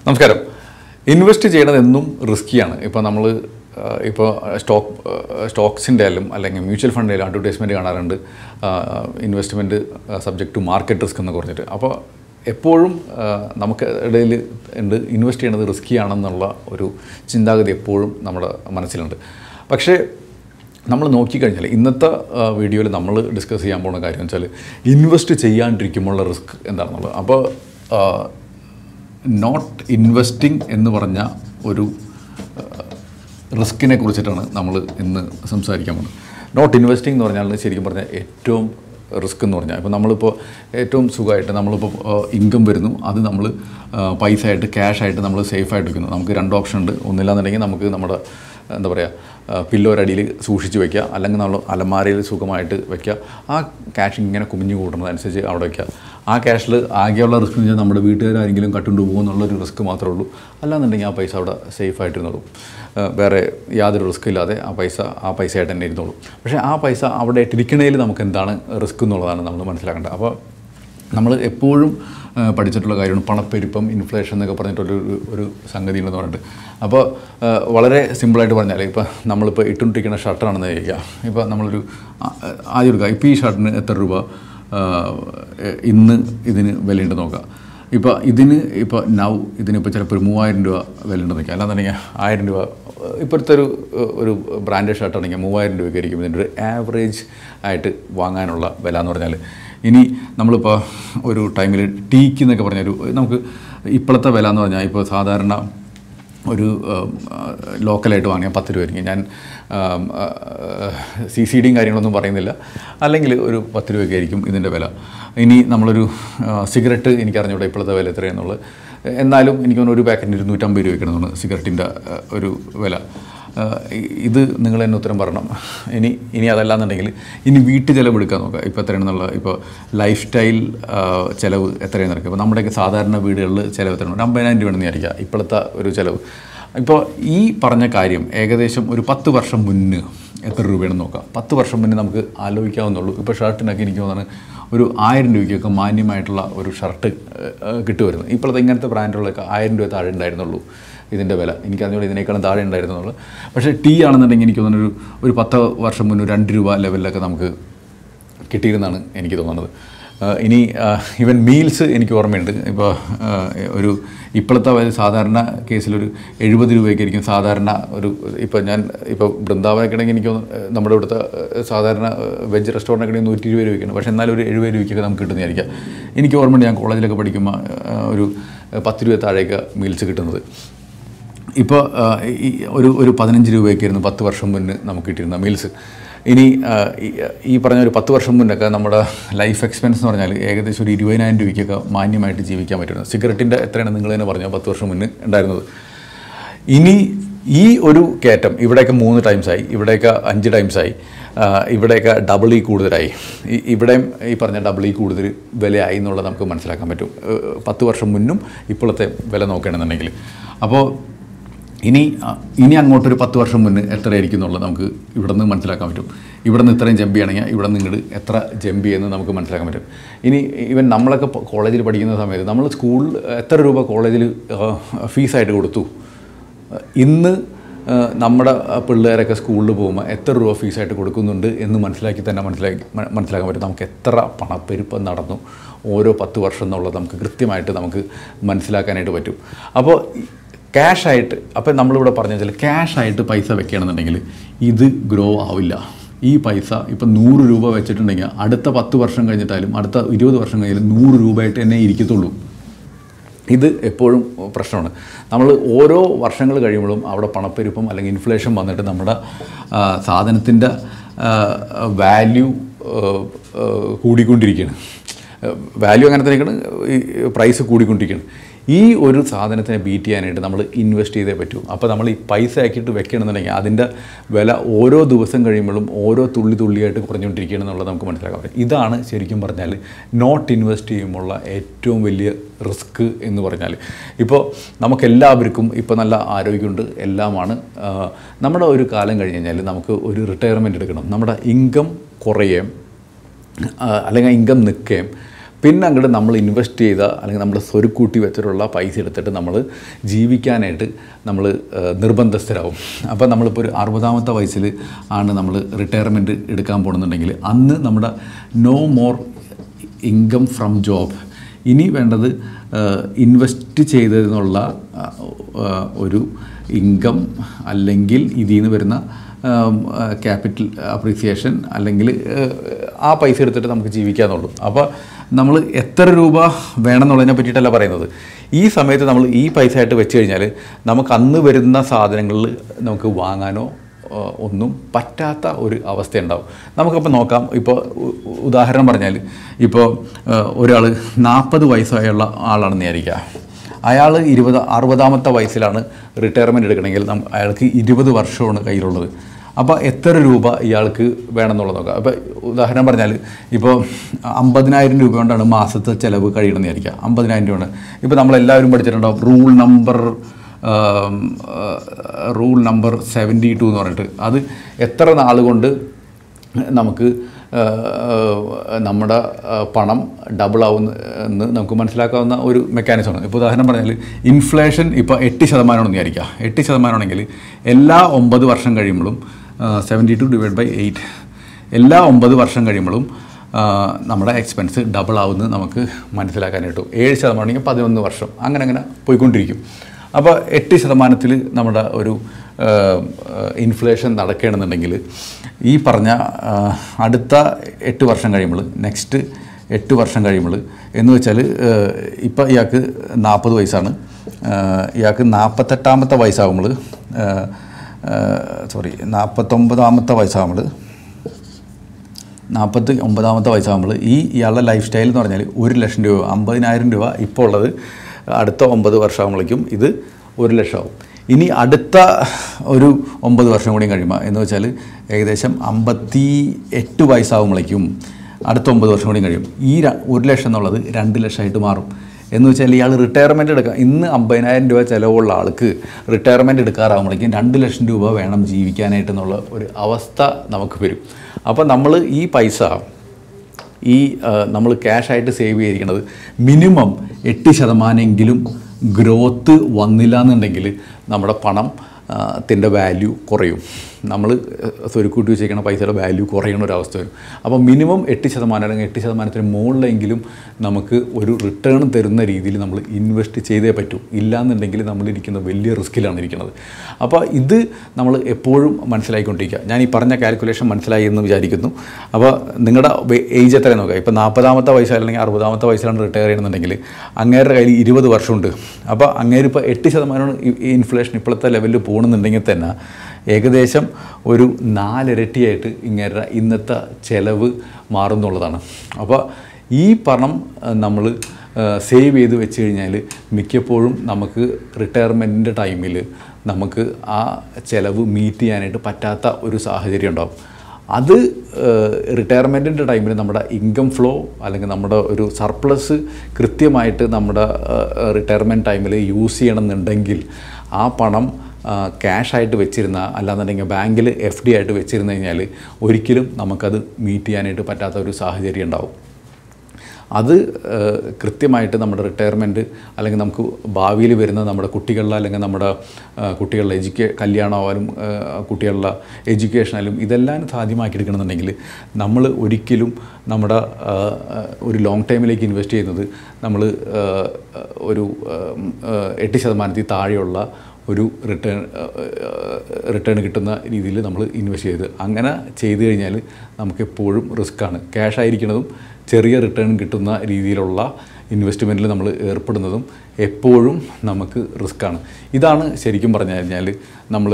നമസ്കാരം ഇൻവെസ്റ്റ് ചെയ്യണത് എന്നും റിസ്ക്കിയാണ് ഇപ്പോൾ നമ്മൾ ഇപ്പോൾ സ്റ്റോക്ക് സ്റ്റോക്സിൻ്റെ ആയാലും അല്ലെങ്കിൽ മ്യൂച്വൽ ഫണ്ടിലും അഡ്വർടൈസ്മെൻറ്റ് കാണാറുണ്ട് investment subject to market risk എന്ന് പറഞ്ഞിട്ട് അപ്പോൾ എപ്പോഴും ആ, നമുക്ക് ഇടയിൽ ഉണ്ട് ഇൻവെസ്റ്റ് ചെയ്യണത് റിസ്ക്കിയാണെന്നുള്ള ഒരു ചിന്താഗതി എപ്പോഴും നമ്മുടെ മനസ്സിലുണ്ട് പക്ഷേ നമ്മൾ നോക്കിക്കഴിഞ്ഞാൽ ഇന്നത്തെ വീഡിയോയിൽ നമ്മൾ ഡിസ്കസ് ചെയ്യാൻ പോകുന്ന കാര്യം വെച്ചാൽ ഇൻവെസ്റ്റ് ചെയ്യാണ്ടിരിക്കുമ്പോഴുള്ള റിസ്ക് എന്താണെന്നുള്ളത് അപ്പോൾ നോട്ട് ഇൻവെസ്റ്റിംഗ് എന്ന് പറഞ്ഞ ഒരു റിസ്കിനെ കുറിച്ചിട്ടാണ് നമ്മൾ ഇന്ന് സംസാരിക്കാൻ പോകുന്നത് നോട്ട് ഇൻവെസ്റ്റിംഗ് എന്ന് പറഞ്ഞാൽ ശരിക്കും പറഞ്ഞാൽ ഏറ്റവും റിസ്ക് എന്ന് പറഞ്ഞാൽ ഇപ്പോൾ നമ്മളിപ്പോൾ ഏറ്റവും സുഖമായിട്ട് നമ്മളിപ്പോൾ ഇൻകം വരുന്നു അത് നമ്മൾ പൈസ ആയിട്ട് ക്യാഷ് ആയിട്ട് നമ്മൾ സേഫ് ആയിട്ട് വെക്കുന്നു നമുക്ക് രണ്ട് ഓപ്ഷൻ ഉണ്ട് ഒന്നില്ലാന്നുണ്ടെങ്കിൽ നമുക്ക് നമ്മുടെ എന്താ പറയുക പില്ലോരടിയിൽ സൂക്ഷിച്ച് വെക്കുക അല്ലെങ്കിൽ നമ്മൾ അലമാരയിൽ സുഖമായിട്ട് വെക്കുക ആ ക്യാഷ് ഇങ്ങനെ കുമിഞ്ഞു കൂടുന്നതനുസരിച്ച് അവിടെ വെക്കുക ആ ക്യാഷിൽ ആകെയുള്ള റിസ്ക് എന്ന് വെച്ചാൽ നമ്മുടെ വീട്ടുകാരെങ്കിലും കട്ടുകൊണ്ട് പോകുമെന്നുള്ളൊരു റിസ്ക് മാത്രമേ ഉള്ളൂ അല്ലാന്നുണ്ടെങ്കിൽ ആ പൈസ അവിടെ സേഫ് ആയിട്ടിരുന്നുള്ളൂ ഏഹ് വേറെ യാതൊരു റിസ്ക് ഇല്ലാതെ ആ പൈസ ആ പൈസയായിട്ട് തന്നെ ഇരുന്നോളൂ പക്ഷേ ആ പൈസ അവിടെ ഇട്ടിരിക്കണതിൽ നമുക്ക് എന്താണ് റിസ്ക് എന്നുള്ളതാണ് നമ്മൾ മനസ്സിലാക്കേണ്ടത് അപ്പോൾ നമ്മൾ എപ്പോഴും ആ, പഠിച്ചിട്ടുള്ള കാര്യമാണ് പണപ്പെരുപ്പം ഇൻഫ്ലേഷൻ എന്നൊക്കെ പറഞ്ഞിട്ടൊരു ഒരു- ഒരു സംഗതി ഉണ്ടെന്ന് പറഞ്ഞിട്ട് അപ്പോൾ ആ, വളരെ സിമ്പിളായിട്ട് പറഞ്ഞാൽ ഇപ്പോൾ നമ്മളിപ്പോൾ ഇട്ടുകൊണ്ടിരിക്കുന്ന ഷർട്ടാണെന്ന് ചോദിക്കുക ഇപ്പോൾ നമ്മളൊരു ആ, ആദ്യം എടുക്കുക ഇപ്പോൾ ഈ ഷർട്ടിന് എത്ര രൂപ ആ, എ- ഇന്ന് ഇതിന് വിലയുണ്ട് നോക്കുക ഇപ്പോൾ ഇതിന് ഇപ്പോൾ നൗ ഇതിനിപ്പോൾ ചിലപ്പോൾ ഒരു മൂവായിരം രൂപ വിലയുണ്ട് നോക്കുക അല്ലാന്നുണ്ടെങ്കിൽ ആയിരം രൂപ ഇപ്പോഴത്തെ ഒരു ഒരു ബ്രാൻഡഡ് ഷർട്ടാണെങ്കിൽ മൂവായിരം രൂപയ്ക്ക് ആയിരിക്കും ഇതിൻ്റെ ഒരു ആവറേജ് ആയിട്ട് വാങ്ങാനുള്ള വില എന്ന് പറഞ്ഞാൽ ഇനി നമ്മളിപ്പോൾ ഒരു ടൈമിൽ ടീക്ക് എന്നൊക്കെ പറഞ്ഞൊരു നമുക്ക് ഇപ്പോഴത്തെ വില എന്ന് പറഞ്ഞാൽ ഇപ്പോൾ സാധാരണ ഒരു ലോക്കലായിട്ട് വാങ്ങിയാൽ പത്ത് രൂപയായിരിക്കും ഞാൻ സി സി ഡിയും കാര്യങ്ങളൊന്നും പറയുന്നില്ല അല്ലെങ്കിൽ ഒരു പത്ത് രൂപയ്ക്ക് ആയിരിക്കും ഇതിൻ്റെ വില ഇനി നമ്മളൊരു ആ, സിഗരറ്റ് എനിക്കറിഞ്ഞൂടെ ഇപ്പോഴത്തെ വില എത്രയാണെന്നുള്ളത് എന്നാലും എനിക്ക് തോന്നുന്നു ഒരു പാക്കറ്റിന് ഇരുന്നൂറ്റമ്പത് രൂപയ്ക്കാണ് തോന്നുന്നു സിഗരറ്റിൻ്റെ ആ, ഒരു വില ആ, ഇ- ഇത് നിങ്ങൾ തന്നെ ഉത്തരം പറയണം ഇനി ഇനി അതല്ലാന്നുണ്ടെങ്കിൽ ഇനി വീട്ടു ചിലവ് എടുക്കാൻ നോക്കുക ഇപ്പോൾ എത്രയാണെന്നുള്ള ഇപ്പോൾ ലൈഫ് സ്റ്റൈൽ ആ, ചിലവ് എത്രയാണെന്ന് നടക്കുക ഇപ്പോൾ നമ്മുടെയൊക്കെ സാധാരണ വീടുകളിൽ ചിലവ് എത്രയാണ് ഒരു അമ്പതിനായിരം രൂപയാണെന്ന് വിചാരിക്കുക ഇപ്പോഴത്തെ ഒരു ചിലവ് ഇപ്പോൾ ഈ പറഞ്ഞ കാര്യം ഏകദേശം ഒരു പത്ത് വർഷം മുന്ന് എത്ര രൂപയാണെന്ന് നോക്കാം പത്ത് വർഷം മുന്നേ നമുക്ക് ആലോചിക്കാവുന്നുള്ളൂ ഇപ്പോൾ ഷർട്ടിനൊക്കെ എനിക്ക് തോന്നുന്നത് ഒരു ആയിരം രൂപയ്ക്കൊക്കെ മാന്യമായിട്ടുള്ള ഒരു ഷർട്ട് കിട്ടുമായിരുന്നു ഇപ്പോഴത്തെ ഇങ്ങനത്തെ ബ്രാൻഡുകളൊക്കെ ആയിരം രൂപ താഴെ ഉണ്ടായിരുന്നുള്ളൂ ഇതിൻ്റെ വില എനിക്കറിഞ്ഞൂടെ ഇതിനേക്കാളും താഴെ ഉണ്ടായിരുന്നുള്ളൂ പക്ഷേ ടീ ആണെന്നുണ്ടെങ്കിൽ എനിക്ക് തോന്നുന്നു ഒരു ഒരു പത്ത് വർഷം മുന്നേ രണ്ട് രൂപ ലെവലിലൊക്കെ നമുക്ക് കിട്ടിയിരുന്നാണ് എനിക്ക് തോന്നുന്നത് ആ, ഇനി ഈവൻ മീൽസ് എനിക്ക് ഓർമ്മയുണ്ട് ഇപ്പോൾ ഒരു ഇപ്പോഴത്തെ ഒരു സാധാരണ കേസിലൊരു എഴുപത് രൂപയ്ക്കായിരിക്കും സാധാരണ ഒരു ഇപ്പോൾ ഞാൻ ഇപ്പോൾ ബൃന്ദാവനൊക്കെ ആണെങ്കിൽ എനിക്ക് തോന്നുന്നു, ഏഹ്, നമ്മുടെ ഇവിടുത്തെ ഏഹ്, സാധാരണ വെജ് റെസ്റ്റോറൻ്റ് ഒക്കെ നൂറ്റി ഇരുപത് രൂപയ്ക്കാണ് പക്ഷേ എന്നാലും ഒരു എഴുപത് രൂപയ്ക്കൊക്കെ നമുക്ക് കിട്ടുന്നതായിരിക്കാം എനിക്ക് ഓർമ്മയുണ്ട് ഞാൻ കോളേജിലൊക്കെ പഠിക്കുമ്പോൾ ആ, ഒരു പത്ത് രൂപ താഴേക്ക് മീൽസ് കിട്ടുന്നത് ഇപ്പോൾ ഈ ഒരു ഒരു പതിനഞ്ച് രൂപയ്ക്കായിരുന്നു പത്ത് വർഷം മുന്നേ നമുക്ക് കിട്ടിയിരുന്ന മീൽസ് ഇനി ആ, ഈ- ഈ പറഞ്ഞ ഒരു പത്ത് വർഷം മുന്നൊക്കെ നമ്മുടെ ലൈഫ് എക്സ്പെൻസ് എന്ന് പറഞ്ഞാൽ ഏകദേശം ഒരു ഇരുപതിനായിരം രൂപയ്ക്കൊക്കെ മാന്യമായിട്ട് ജീവിക്കാൻ പറ്റുന്നത് സിഗരറ്റിൻ്റെ എത്രയാണ് നിങ്ങൾ തന്നെ പറഞ്ഞാൽ പത്ത് വർഷം മുന്നേ ഉണ്ടായിരുന്നത് ഇനി ഈ ഒരു കയറ്റം ഇവിടെയൊക്കെ മൂന്ന് ടൈംസായി ഇവിടെയൊക്കെ അഞ്ച് ടൈംസായി ഇവിടെയൊക്കെ ഡബിൾ ഈ കൂടുതലായി ഈ- ഇവിടെയും ഈ പറഞ്ഞ ഡബിൾ ഈ കൂടുതൽ വിലയായി എന്നുള്ളത് നമുക്ക് മനസ്സിലാക്കാൻ പറ്റും ഏഹ് പത്ത് വർഷം മുന്നും ഇപ്പോഴത്തെ വില നോക്കുകയാണെന്നുണ്ടെങ്കിൽ അപ്പോൾ ഇനി ആ, ഇനി അങ്ങോട്ടൊരു പത്ത് വർഷം മുന്നേ എത്രയായിരിക്കും എന്നുള്ളത് നമുക്ക് ഇവിടെ നിന്ന് മനസ്സിലാക്കാൻ പറ്റും ഇവിടെ നിന്ന് ഇത്രയും ജമ്പി ആണെങ്കിൽ ഇവിടെ നിന്ന് ഇങ്ങോട്ട് എത്ര ജമ്പി എന്ന് നമുക്ക് മനസ്സിലാക്കാൻ പറ്റും ഇനി ഈവൻ നമ്മളൊക്കെ പ- കോളേജിൽ പഠിക്കുന്ന സമയത്ത് നമ്മൾ സ്കൂളിൽ എത്ര രൂപ കോളേജിൽ ഫീസായിട്ട് കൊടുത്തു ഇന്ന് ആ, നമ്മുടെ ആ, പിള്ളേരൊക്കെ സ്കൂളിൽ പോകുമ്പോൾ എത്ര രൂപ ഫീസായിട്ട് കൊടുക്കുന്നുണ്ട് എന്ന് മനസ്സിലാക്കി തന്നെ മനസ്സിലാക്കി മ- മനസ്സിലാക്കാൻ പറ്റും നമുക്ക് എത്ര പണപ്പെരുപ്പം നടന്നു ഓരോ പത്ത് വർഷം എന്നുള്ളത് നമുക്ക് കൃത്യമായിട്ട് നമുക്ക് മനസ്സിലാക്കാനായിട്ട് പറ്റും അപ്പോൾ ക്യാഷായിട്ട് അപ്പോൾ നമ്മളിവിടെ പറഞ്ഞു വെച്ചാൽ ക്യാഷായിട്ട് പൈസ വെക്കുകയാണെന്നുണ്ടെങ്കിൽ ഇത് ഗ്രോ ആവില്ല ഈ പൈസ ഇപ്പം നൂറ് രൂപ വെച്ചിട്ടുണ്ടെങ്കിൽ അടുത്ത പത്ത് വർഷം കഴിഞ്ഞിട്ടാലും അടുത്ത ഇരുപത് വർഷം കഴിഞ്ഞാലും നൂറ് രൂപയായിട്ട് തന്നെ ഇരിക്കത്തുള്ളൂ ഇത് എപ്പോഴും പ്രശ്നമാണ് നമ്മൾ ഓരോ വർഷങ്ങൾ കഴിയുമ്പോഴും അവിടെ പണപ്പെരുപ്പം അല്ലെങ്കിൽ ഇൻഫ്ലേഷൻ വന്നിട്ട് നമ്മുടെ സാധനത്തിൻ്റെ വാല്യൂ കൂടിക്കൊണ്ടിരിക്കുകയാണ് വാല്യൂ അങ്ങനെ തന്നെയാണ് ഈ പ്രൈസ് കൂടിക്കൊണ്ടിരിക്കുകയാണ് ഈ ഒരു സാധനത്തിനെ ബീറ്റ് ചെയ്യാനായിട്ട് നമ്മൾ ഇൻവെസ്റ്റ് ചെയ്തേ പറ്റൂ അപ്പോൾ നമ്മൾ ഈ പൈസ ആക്കിയിട്ട് വെക്കണമെന്നുണ്ടെങ്കിൽ അതിൻ്റെ വില ഓരോ ദിവസം കഴിയുമ്പോഴും ഓരോ തുള്ളി തുള്ളിയായിട്ട് കുറഞ്ഞുകൊണ്ടിരിക്കുകയാണ് എന്നുള്ളത് നമുക്ക് മനസ്സിലാക്കാൻ പറ്റും ഇതാണ് ശരിക്കും പറഞ്ഞാൽ നോട്ട് ഇൻവെസ്റ്റ് ചെയ്യുമ്പോഴുള്ള ഏറ്റവും വലിയ റിസ്ക് എന്ന് പറഞ്ഞാൽ ഇപ്പോൾ നമുക്കെല്ലാവർക്കും ഇപ്പോൾ നല്ല ആരോഗ്യമുണ്ട് എല്ലാമാണ് ആ, നമ്മുടെ ഒരു കാലം കഴിഞ്ഞ് കഴിഞ്ഞാൽ നമുക്ക് ഒരു റിട്ടയർമെൻറ്റ് എടുക്കണം നമ്മുടെ ഇൻകം കുറയുകയും ആ, അല്ലെങ്കിൽ ഇൻകം നിൽക്കുകയും പിന്നെ അങ്ങോട്ട് നമ്മൾ ഇൻവെസ്റ്റ് ചെയ്ത അല്ലെങ്കിൽ നമ്മൾ സ്വരുക്കൂട്ടി വെച്ചിട്ടുള്ള പൈസ എടുത്തിട്ട് നമ്മൾ ജീവിക്കാനായിട്ട് നമ്മൾ നിർബന്ധസ്ഥരാകും അപ്പോൾ നമ്മളിപ്പോൾ ഒരു അറുപതാമത്തെ വയസ്സിൽ ആണ് നമ്മൾ റിട്ടയർമെൻറ്റ് എടുക്കാൻ പോകുന്നുണ്ടെങ്കിൽ അന്ന് നമ്മുടെ no more income from job ഇനി വേണ്ടത് ഇൻവെസ്റ്റ് ചെയ്തതിനുള്ള ഒരു ഇൻകം അല്ലെങ്കിൽ ഇതിൽ നിന്ന് വരുന്ന ക്യാപിറ്റൽ അപ്രീസിയേഷൻ അല്ലെങ്കിൽ ആ പൈസ എടുത്തിട്ട് നമുക്ക് ജീവിക്കാന്നുള്ളൂ അപ്പോൾ നമ്മൾ എത്ര രൂപ വേണമെന്നുള്ളതിനെ പറ്റിയിട്ടല്ല പറയുന്നത് ഈ സമയത്ത് നമ്മൾ ഈ പൈസ ആയിട്ട് വെച്ച് കഴിഞ്ഞാൽ നമുക്ക് അന്ന് വരുന്ന സാധനങ്ങളിൽ നമുക്ക് വാങ്ങാനോ ഏഹ് ഒന്നും പറ്റാത്ത ഒരു അവസ്ഥയുണ്ടാവും നമുക്കപ്പോൾ നോക്കാം ഇപ്പോൾ ഉ- ഉദാഹരണം പറഞ്ഞാൽ ഇപ്പോൾ ഒരാൾ നാൽപ്പത് വയസ്സായുള്ള ആളാണെന്ന് വിചാരിക്കുക അയാൾ ഇരുപത് അറുപതാമത്തെ വയസ്സിലാണ് റിട്ടയർമെൻറ്റ് എടുക്കണമെങ്കിൽ നം അയാൾക്ക് ഇരുപത് വർഷമാണ് കയ്യിലുള്ളത് അപ്പോൾ എത്ര രൂപ ഇയാൾക്ക് വേണമെന്നുള്ളത് നോക്കാം അപ്പോൾ ഉദാഹരണം പറഞ്ഞാൽ ഇപ്പോൾ അമ്പതിനായിരം രൂപ കൊണ്ടാണ് മാസത്തെ ചിലവ് കഴിയണമെന്ന് വിചാരിക്കുക അമ്പതിനായിരം രൂപയാണ് ഇപ്പോൾ നമ്മളെല്ലാവരും പഠിച്ചിട്ടുണ്ടാവും rule number rule number seventy two എന്ന് പറഞ്ഞിട്ട് അത് എത്ര നാൾ കൊണ്ട് നമുക്ക് ആ, നമ്മുടെ ആ, പണം ഡബിൾ ആവുന്ന എന്ന് നമുക്ക് മനസ്സിലാക്കാവുന്ന ഒരു മെക്കാനിസമാണ് ഇപ്പോൾ ഉദാഹരണം പറഞ്ഞാൽ ഇൻഫ്ലേഷൻ ഇപ്പോൾ എട്ട് ശതമാനമാണെന്ന് വിചാരിക്കുക എട്ട് ശതമാനമാണെങ്കിൽ എല്ലാ ഒമ്പത് വർഷം കഴിയുമ്പോഴും seventy two divide by eight എല്ലാ ഒമ്പത് വർഷം കഴിയുമ്പോഴും ആ, നമ്മുടെ എക്സ്പെൻസ് ഡബിൾ ആവുന്നത് നമുക്ക് മനസ്സിലാക്കാനായിട്ട് ഏഴ് ശതമാനമാണെങ്കിൽ പതിനൊന്ന് വർഷം അങ്ങനെ അങ്ങനെ പോയിക്കൊണ്ടിരിക്കും അപ്പോൾ എട്ട് ശതമാനത്തിൽ നമ്മുടെ ഒരു ഇൻഫ്ലേഷൻ നടക്കുകയാണെന്നുണ്ടെങ്കിൽ ഈ പറഞ്ഞ ആ, അടുത്ത എട്ട് വർഷം കഴിയുമ്പോൾ നെക്സ്റ്റ് എട്ട് വർഷം കഴിയുമ്പോൾ എന്ന് വെച്ചാൽ ഇപ്പോൾ ഇയാൾക്ക് നാൽപ്പത് വയസ്സാണ് ആ, ഇയാൾക്ക് നാൽപ്പത്തെട്ടാമത്തെ വയസ്സാകുമ്പോൾ സോറി നാൽപ്പത്തൊമ്പതാമത്തെ വയസ്സാകുമ്പോൾ നാൽപ്പത്തി ഒമ്പതാമത്തെ വയസ്സാകുമ്പോൾ ഈ ഇയാളുടെ ലൈഫ് സ്റ്റൈൽ എന്ന് പറഞ്ഞാൽ ഒരു ലക്ഷം രൂപ അമ്പതിനായിരം രൂപ ഇപ്പോൾ ഉള്ളത് അടുത്ത ഒമ്പത് വർഷമാകുമ്പോഴേക്കും ഇത് ഒരു ലക്ഷമാവും ഇനി അടുത്ത ഒരു ഒമ്പത് വർഷം കൂടി കഴിയുമ്പോൾ എന്ന് വെച്ചാൽ ഏകദേശം അമ്പത്തി എട്ട് വയസ്സാകുമ്പോഴേക്കും അടുത്ത ഒമ്പത് വർഷം കൂടി കഴിയും ഈ ര- ഒരു ലക്ഷം എന്നുള്ളത് രണ്ട് ലക്ഷമായിട്ട് മാറും എന്ന് വെച്ചാൽ ഇയാൾ റിട്ടയർമെൻറ്റ് എടുക്കാം ഇന്ന് അമ്പതിനായിരം രൂപ ചിലവുള്ള ആൾക്ക് റിട്ടയർമെൻറ്റ് എടുക്കാറാകുമ്പോഴേക്കും രണ്ട് ലക്ഷം രൂപ വേണം ജീവിക്കാനായിട്ട് എന്നുള്ള ഒരു അവസ്ഥ നമുക്ക് വരും അപ്പോൾ നമ്മൾ ഈ പൈസ ഈ നമ്മൾ ക്യാഷായിട്ട് സേവ് ചെയ്തിരിക്കുന്നത് മിനിമം എട്ട് ശതമാനമെങ്കിലും ഗ്രോത്ത് വന്നില്ല എന്നുണ്ടെങ്കിൽ നമ്മുടെ പണം ആ, ത്തിൻ്റെ വാല്യൂ കുറയും നമ്മൾ സ്വരുക്കൂട്ടി വെച്ചിരിക്കുന്ന പൈസയുടെ വാല്യൂ കുറയണ ഒരു അവസ്ഥ വരും അപ്പോൾ മിനിമം എട്ട് ശതമാനം അല്ലെങ്കിൽ എട്ട് ശതമാനത്തിന് മുകളിലെങ്കിലും നമുക്ക് ഒരു റിട്ടേൺ തരുന്ന രീതിയിൽ നമ്മൾ ഇൻവെസ്റ്റ് ചെയ്തേ പറ്റൂ ഇല്ലാന്നുണ്ടെങ്കിൽ നമ്മളിരിക്കുന്ന വലിയ റിസ്ക്കിലാണ് ഇരിക്കുന്നത് അപ്പോൾ ഇത് നമ്മൾ എപ്പോഴും മനസ്സിലാക്കിക്കൊണ്ടിരിക്കുക ഞാൻ ഈ പറഞ്ഞ കാൽക്കുലേഷൻ മനസ്സിലായി എന്ന് വിചാരിക്കുന്നു അപ്പോൾ നിങ്ങളുടെ ഏജ് എത്രയാണ് നോക്കുക ഇപ്പോൾ നാൽപ്പതാമത്തെ വയസ്സ് അല്ലെങ്കിൽ അറുപതാമത്തെ വയസ്സിലാണ് റിട്ടയർ ചെയ്യണമെന്നുണ്ടെങ്കിൽ അങ്ങേരുടെ കയ്യിൽ ഇരുപത് വർഷമുണ്ട് അപ്പോൾ അങ്ങേര് ഇപ്പോൾ എട്ട് ശതമാനമാണ് ഈ ഈ ഇൻഫ്ലേഷൻ ഇപ്പോഴത്തെ ലെവലിൽ പോകുന്നുണ്ടെങ്കിൽ തന്നെ ഏകദേശം ഒരു നാലിരട്ടിയായിട്ട് ഇങ്ങേരുടെ ഇന്നത്തെ ചിലവ് മാറുന്നുള്ളതാണ് അപ്പോൾ ഈ പണം നമ്മൾ സേവ് ചെയ്ത് വെച്ച് കഴിഞ്ഞാൽ മിക്കപ്പോഴും നമുക്ക് റിട്ടയർമെൻറ്റിൻ്റെ ടൈമിൽ നമുക്ക് ആ ചിലവ് മീറ്റ് ചെയ്യാനായിട്ട് പറ്റാത്ത ഒരു സാഹചര്യം ഉണ്ടാവും അത് റിട്ടയർമെൻറ്റിൻ്റെ ടൈമിൽ നമ്മുടെ ഇൻകം ഫ്ലോ അല്ലെങ്കിൽ നമ്മുടെ ഒരു സർപ്ലസ് കൃത്യമായിട്ട് നമ്മുടെ റിട്ടയർമെൻറ്റ് ടൈമിൽ യൂസ് ചെയ്യണമെന്നുണ്ടെങ്കിൽ ആ പണം ക്യാഷായിട്ട് വെച്ചിരുന്ന അല്ലാന്നുണ്ടെങ്കിൽ ബാങ്കിൽ എഫ് ഡി ആയിട്ട് വെച്ചിരുന്നു കഴിഞ്ഞാൽ ഒരിക്കലും നമുക്കത് മീറ്റ് ചെയ്യാനായിട്ട് പറ്റാത്ത ഒരു സാഹചര്യം ഉണ്ടാവും അത് ഏഹ്, കൃത്യമായിട്ട് നമ്മുടെ റിട്ടയർമെൻറ്റ് അല്ലെങ്കിൽ നമുക്ക് ഭാവിയിൽ വരുന്ന നമ്മുടെ കുട്ടികളുടെ അല്ലെങ്കിൽ നമ്മുടെ ഏഹ്, കുട്ടികളുടെ എഡ്യൂക്കേ കല്യാണമായാലും ഏഹ്, കുട്ടികളുടെ എഡ്യൂക്കേഷനായാലും ഇതെല്ലാം സാധ്യമാക്കിയെടുക്കണമെന്നുണ്ടെങ്കിൽ നമ്മൾ ഒരിക്കലും നമ്മുടെ ഏഹ്, ഒരു ലോങ് ടൈമിലേക്ക് ഇൻവെസ്റ്റ് ചെയ്യുന്നത് നമ്മൾ ഏഹ്, ഒരു ഏഹ്, ഏഹ്, എട്ട് ശതമാനത്തിൽ താഴെയുള്ള ഒരു റിട്ടേൺ റിട്ടേൺ കിട്ടുന്ന രീതിയിൽ നമ്മൾ ഇൻവെസ്റ്റ് ചെയ്ത് അങ്ങനെ ചെയ്തു കഴിഞ്ഞാൽ നമുക്ക് എപ്പോഴും റിസ്ക്കാണ് ക്യാഷ് ആയിരിക്കുന്നതും ചെറിയ റിട്ടേൺ കിട്ടുന്ന രീതിയിലുള്ള ഇൻവെസ്റ്റ്മെൻറ്റിൽ നമ്മൾ ഏർപ്പെടുന്നതും എപ്പോഴും നമുക്ക് റിസ്ക്കാണ് ഇതാണ് ശരിക്കും പറഞ്ഞു കഴിഞ്ഞാൽ നമ്മൾ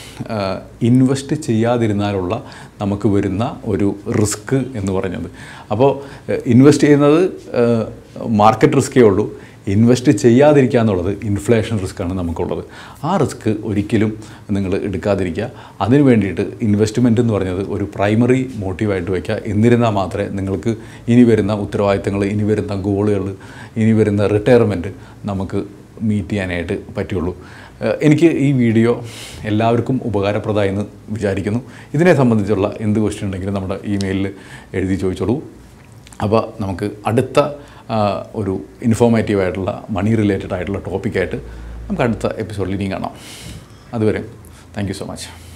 ഇൻവെസ്റ്റ് ചെയ്യാതിരുന്നാലുള്ള നമുക്ക് വരുന്ന ഒരു റിസ്ക് എന്ന് പറഞ്ഞത് അപ്പോൾ ഇൻവെസ്റ്റ് ചെയ്യുന്നത് മാർക്കറ്റ് റിസ്ക്കേ ഉള്ളൂ ഇൻവെസ്റ്റ് ചെയ്യാതിരിക്കുക എന്നുള്ളത് ഇൻഫ്ലേഷൻ റിസ്ക്കാണ് നമുക്കുള്ളത് ആ റിസ്ക് ഒരിക്കലും നിങ്ങൾ എടുക്കാതിരിക്കുക അതിന് വേണ്ടിയിട്ട് ഇൻവെസ്റ്റ്മെൻറ്റ് എന്ന് പറഞ്ഞത് ഒരു പ്രൈമറി മോട്ടീവായിട്ട് വയ്ക്കുക എന്നിരുന്നാൽ മാത്രമേ നിങ്ങൾക്ക് ഇനി വരുന്ന ഉത്തരവാദിത്തങ്ങൾ ഇനി വരുന്ന ഗോളുകൾ ഇനി വരുന്ന റിട്ടയർമെൻറ്റ് നമുക്ക് മീറ്റ് ചെയ്യാനായിട്ട് പറ്റുള്ളൂ ഏഹ് എനിക്ക് ഈ വീഡിയോ എല്ലാവർക്കും ഉപകാരപ്രദമായി എന്ന് വിചാരിക്കുന്നു ഇതിനെ സംബന്ധിച്ചുള്ള എന്ത് ക്വസ്റ്റ്യൻ ഉണ്ടെങ്കിലും നമ്മുടെ ഇമെയിലിൽ എഴുതി ചോദിച്ചോളൂ അപ്പോൾ നമുക്ക് അടുത്ത ആ, ഒരു ഇൻഫോർമേറ്റീവ് ആയിട്ടുള്ള മണി റിലേറ്റഡ് ആയിട്ടുള്ള ടോപ്പിക്കായിട്ട് നമുക്ക് അടുത്ത എപ്പിസോഡിൽ ഇനിയും കാണാം അതുവരെ താങ്ക് യു സോ മച്ച്